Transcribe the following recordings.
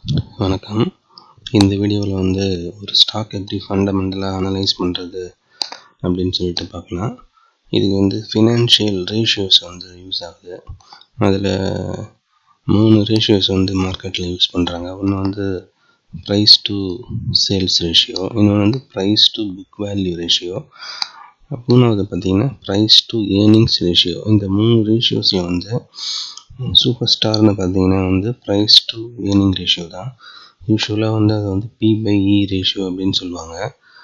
வணக்கம் இந்த வீடியோவில் வந்து ஒரு ஸ்டாக் எப்படி ஃபண்டமெண்டலாக அனலைஸ் பண்ணுறது அப்படின்னு சொல்லிட்டு பார்க்கலாம் இதுக்கு வந்து ஃபினான்ஷியல் ரேஷியோஸ் வந்து யூஸ் ஆகுது அதில் மூணு ரேஷியோஸ் வந்து மார்க்கெட்டில் யூஸ் பண்ணுறாங்க ஒன்று வந்து ப்ரைஸ் டு சேல்ஸ் ரேஷியோ இன்னொன்று வந்து price to book value ratio மூணாவது பார்த்தீங்கன்னா ப்ரைஸ் டு ஏர்னிங்ஸ் ரேஷியோ இந்த மூணு ரேஷியோஸில் வந்து சூப்பர் ஸ்டார்னு பார்த்தீங்கன்னா வந்து ப்ரைஸ் டு ஏர்னிங் ரேஷியோ தான் யூஸ்வலாக வந்து அது வந்து பி பை இ ரேஷியோ அப்படின்னு சொல்லுவாங்க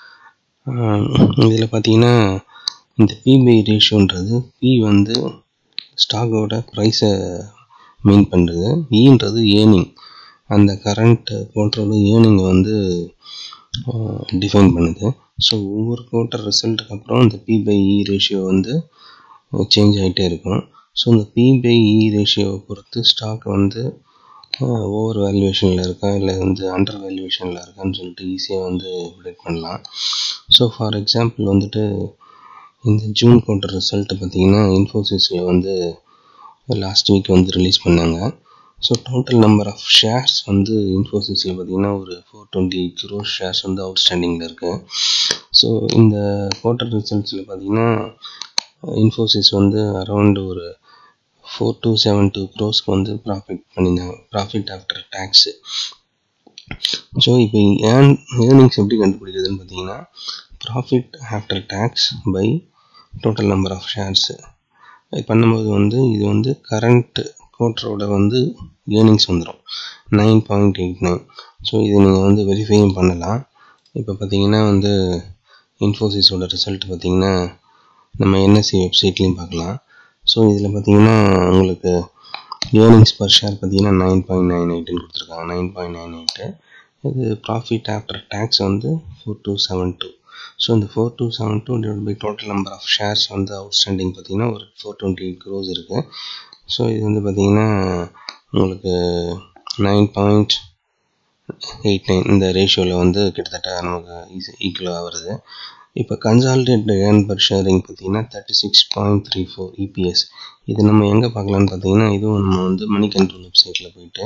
இதில் பார்த்தீங்கன்னா இந்த பி பை ரேஷியோன்றது பி வந்து ஸ்டாக்கோட ப்ரைஸை மெயின் பண்ணுறது ஈன்றது ஏர்னிங் அந்த கரண்ட் குவார்ட்டரோட ஏர்னிங்கை வந்து டிஃபைன் பண்ணுது ஸோ ஒவ்வொரு குவார்ட்டர் ரிசல்ட்டுக்கு அப்புறம் இந்த பி பை இ ரேஷியோ வந்து சேஞ்ச் ஆகிட்டே இருக்கும் ஸோ இந்த பி பை இ ரேஷியோவை பொறுத்து ஸ்டாக் வந்து ஓவர் வேல்யூவேஷனில் இருக்கா இல்லை வந்து அண்டர் வேல்யூவேஷனில் இருக்கான்னு சொல்லிட்டு ஈஸியாக வந்து ப்ரிடிக்ட் பண்ணலாம் ஸோ ஃபார் எக்ஸாம்பிள் வந்துட்டு இந்த ஜூன் குவார்ட்டர் ரிசல்ட்டு பார்த்தீங்கன்னா இன்ஃபோசிஸில் வந்து லாஸ்ட் வீக் வந்து ரிலீஸ் பண்ணாங்க so total number of shares வந்து இன்ஃபோசிஸில் பார்த்தீங்கன்னா ஒரு ஃபோர் டுவெண்ட்டி க்ரோஸ் ஷேர்ஸ் வந்து அவுட் ஸ்டாண்டிங்கில் இருக்குது ஸோ இந்த குவார்ட்டர் ரிசல்ட்ஸில் பார்த்தீங்கன்னா இன்ஃபோசிஸ் வந்து அரௌண்ட் ஒரு ஃபோர் டூ செவன் டூ க்ரோஸ்க்கு வந்து ப்ராஃபிட் பண்ணியிருந்தாங்க ப்ராஃபிட் ஆஃப்டர் டேக்ஸு ஸோ இப்போ ஏர்ன் ஏர்னிங்ஸ் எப்படி கண்டுபிடிக்கிறதுன்னு பார்த்தீங்கன்னா profit after tax by total number of shares இது பண்ணும்போது வந்து இது வந்து கரண்ட் குவார்ட்டரோட வந்து ஏர்னிங்ஸ் வந்துடும் nine point eight nine so இது நீங்கள் வந்து வெரிஃபையும் பண்ணலாம் இப்போ பார்த்தீங்கன்னா வந்து இன்ஃபோசிஸோட ரிசல்ட் பார்த்தீங்கன்னா நம்ம என்எஸ்சி வெப்சைட்லேயும் பார்க்கலாம் ஸோ இதில் பார்த்தீங்கன்னா உங்களுக்கு ஏர்னிங்ஸ் பர் ஷேர் பார்த்தீங்கன்னா நைன் பாயிண்ட் நைன் எயிட்டுன்னு கொடுத்துருக்காங்க நைன் பாயிண்ட் நைன் எயிட்டு இது ப்ராஃபிட் ஆஃப்டர் டேக்ஸ் வந்து four two seven two so இந்த four two seven two divide by total number of shares வந்து அவுட் ஸ்டாண்டிங் பார்த்தீங்கன்னா ஒரு ஃபோர் டுவெண்ட்டி எயிட் க்ரோஸ் இருக்குது ஸோ இது வந்து பார்த்தீங்கன்னா உங்களுக்கு நைன் பாயிண்ட் எயிட் நைன் இந்த ரேஷியோவில் வந்து கிட்டத்தட்ட நமக்கு ஈஸி ஈக்குவலாக வருது இப்போ கன்சாலிடேட் ஏர்ன் பர் ஷேரிங் பார்த்தீங்கன்னா thirty six point three four EPS இது நம்ம எங்கே பார்க்கலான்னு பார்த்தீங்கன்னா இதுவும் நம்ம வந்து மணி கண்ட்ரோல் வெப்சைட்டில் போயிட்டு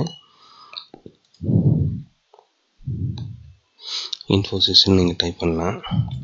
இன்ஃபோசிஸ்ன்னு நீங்கள் டைப் பண்ணலாம்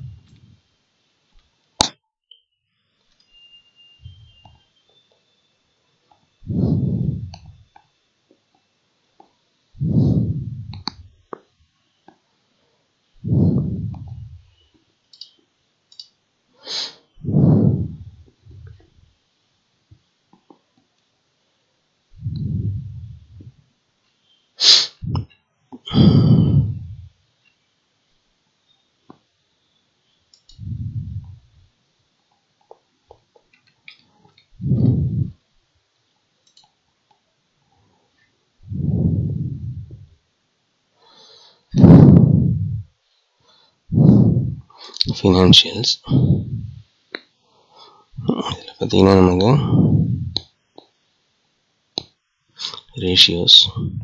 ஃபினான்ஷியல்ஸ் இதில் பார்த்தீங்கன்னா நமக்கு ratios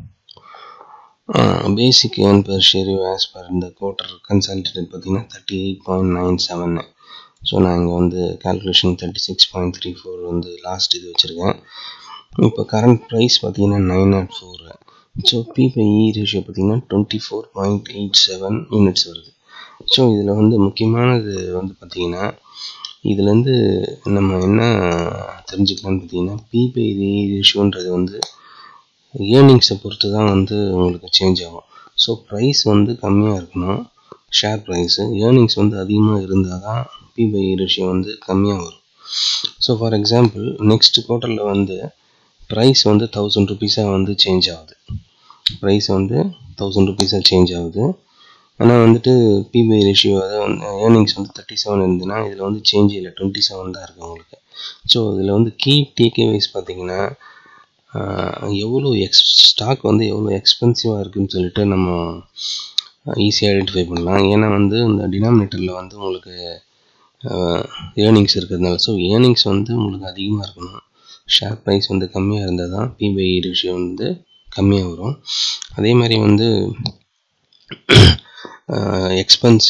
basic earn per share as per இந்த குவார்டர் கன்சல்டேட் பார்த்தீங்கன்னா thirty eight point nine seven so நான் இங்கே வந்து calculation thirty six point three four வந்து லாஸ்ட் இது வச்சுருக்கேன் இப்போ கரண்ட் ப்ரைஸ் பார்த்தீங்கன்னா nine nought four so P P E ratio பார்த்தீங்கன்னா twenty four point eight seven units வருது ஸோ இதில் வந்து முக்கியமானது வந்து பார்த்திங்கன்னா இதுலேருந்து நம்ம என்ன தெரிஞ்சுக்கலாம்னு பார்த்தீங்கன்னா பிபை ரேஷியோன்றது வந்து ஏர்னிங்ஸை பொறுத்து தான் வந்து உங்களுக்கு சேஞ்ச் ஆகும் ஸோ ப்ரைஸ் வந்து கம்மியாக இருக்கணும் ஷேர் ப்ரைஸு ஏர்னிங்ஸ் வந்து அதிகமாக இருந்தால் தான் பிபை ரேஷியோ வந்து கம்மியாக வரும் ஸோ ஃபார் எக்ஸாம்பிள் நெக்ஸ்ட் குவார்ட்டரில் வந்து ப்ரைஸ் வந்து தௌசண்ட் ருபீஸாக வந்து சேஞ்ச் ஆகுது ப்ரைஸ் வந்து தௌசண்ட் ருபீஸாக சேஞ்ச் ஆகுது ஆனால் வந்துட்டு பிபிஐ ரேஷியோ அதாவது வந்து ஏர்னிங்ஸ் வந்து தேர்ட்டி செவன் இருந்ததுன்னா இதில் வந்து சேஞ்ச் இல்லை டுவெண்ட்டி செவன் தான் இருக்குது உங்களுக்கு ஸோ இதில் வந்து கீ டேக்கே வைஸ் பார்த்தீங்கன்னா எவ்வளோ எக்ஸ் ஸ்டாக் வந்து எவ்வளோ எக்ஸ்பென்சிவாக இருக்குதுன்னு சொல்லிட்டு நம்ம ஈஸியாக ஐடென்டிஃபை பண்ணலாம் ஏன்னா வந்து இந்த டினாமினேட்டரில் வந்து உங்களுக்கு ஏர்னிங்ஸ் இருக்கிறதுனால ஸோ ஏர்னிங்ஸ் வந்து உங்களுக்கு அதிகமாக இருக்கணும் ஷேர் ப்ரைஸ் வந்து கம்மியாக இருந்தால் தான் பிபிஐ ரேஷியோ வந்து கம்மியாக வரும் அதே மாதிரி வந்து எக்ஸ்பென்சிவ்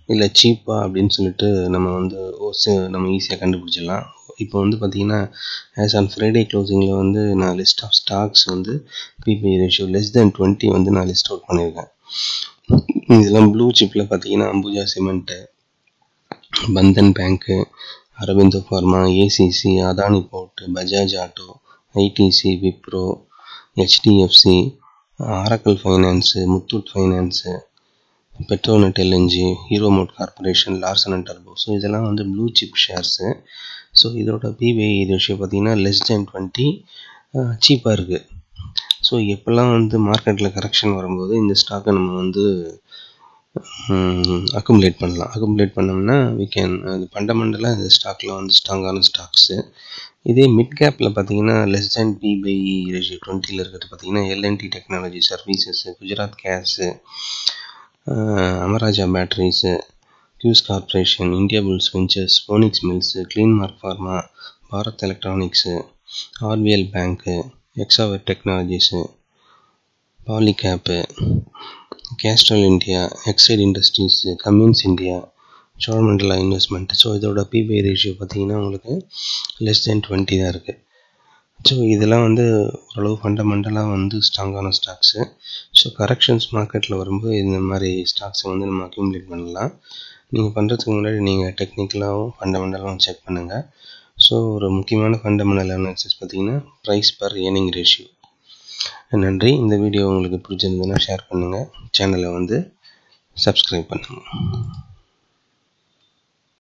இல்லை சீப்பா அப்படின்னு சொல்லிட்டு நம்ம வந்து நம்ம ஈஸியாக கண்டுபிடிச்சிடலாம் இப்போ வந்து பார்த்தீங்கன்னா ஆஸ் ஆன் ஃப்ரைடே க்ளோசிங்கில் வந்து நான் லிஸ்ட் ஆஃப் ஸ்டாக்ஸ் வந்து P by E ratio less than twenty வந்து நான் லிஸ்ட் அவுட் பண்ணியிருக்கேன் இதெல்லாம் ப்ளூ சிப்பில் பார்த்தீங்கன்னா Ambuja cement Bandhan bank Aurobindo pharma ACC Adani port Bajaj auto ITC Wipro HDFC Oracle finance Muthoot finance Petronet LNG Hero moto corporation Larsen and டர்போ ஸோ இதெல்லாம் வந்து ப்ளூ சிப் ஷேர்ஸு ஸோ இதோட பிபிஐ ரேஷியோ பார்த்தீங்கன்னா லெஸ் தென் டுவெண்ட்டி சீப்பாக இருக்குது ஸோ எப்போல்லாம் வந்து மார்க்கெட்டில் கரெக்ஷன் வரும்போது இந்த ஸ்டாக்கை நம்ம வந்து அக்குமுலேட் பண்ணலாம் அக்குமுலேட் பண்ணோம்னா வி கேன் அது ஃபண்டமெண்டலாக இந்த ஸ்டாக்கில் வந்து ஸ்ட்ராங்கான ஸ்டாக்ஸு இதே மிட் கேப்பில் பார்த்தீங்கன்னா less than P by ratio டுவெண்ட்டியில் இருக்கிறது பார்த்தீங்கன்னா L and T technology services Gujarat gas Amara Raja batteries Quess corporation India Bulls ventures Phoenix mills Glenmark pharma Bharat electronics RBL bank எக்ஸாவர் technologies Polycab Castrol India Exide industries Cummins India Cholamandalam investment so இதோட P by E ratio பார்த்தீங்கன்னா உங்களுக்கு less than twenty தான் இருக்குது so இதெல்லாம் வந்து ஓரளவு ஃபண்டமெண்டலாக வந்து ஸ்ட்ராங்கான ஸ்டாக்ஸு ஸோ கரெக்ஷன்ஸ் மார்க்கெட்டில் வரும்போது இந்த மாதிரி ஸ்டாக்ஸை வந்து நம்ம அக்யூமுலேட் பண்ணலாம் நீங்கள் பண்ணுறதுக்கு முன்னாடி நீங்கள் டெக்னிக்கலாகவும் ஃபண்டமெண்டலாகவும் செக் பண்ணுங்கள் ஸோ ஒரு முக்கியமான ஃபண்டமெண்டல் அனாலிசிஸ் பார்த்தீங்கன்னா ப்ரைஸ் பர் ஏர்னிங் ரேஷியோ நன்றி இந்த வீடியோ உங்களுக்கு பிடிச்சிருந்ததுன்னா ஷேர் பண்ணுங்கள் சேனலை வந்து சப்ஸ்கிரைப் பண்ணுங்கள்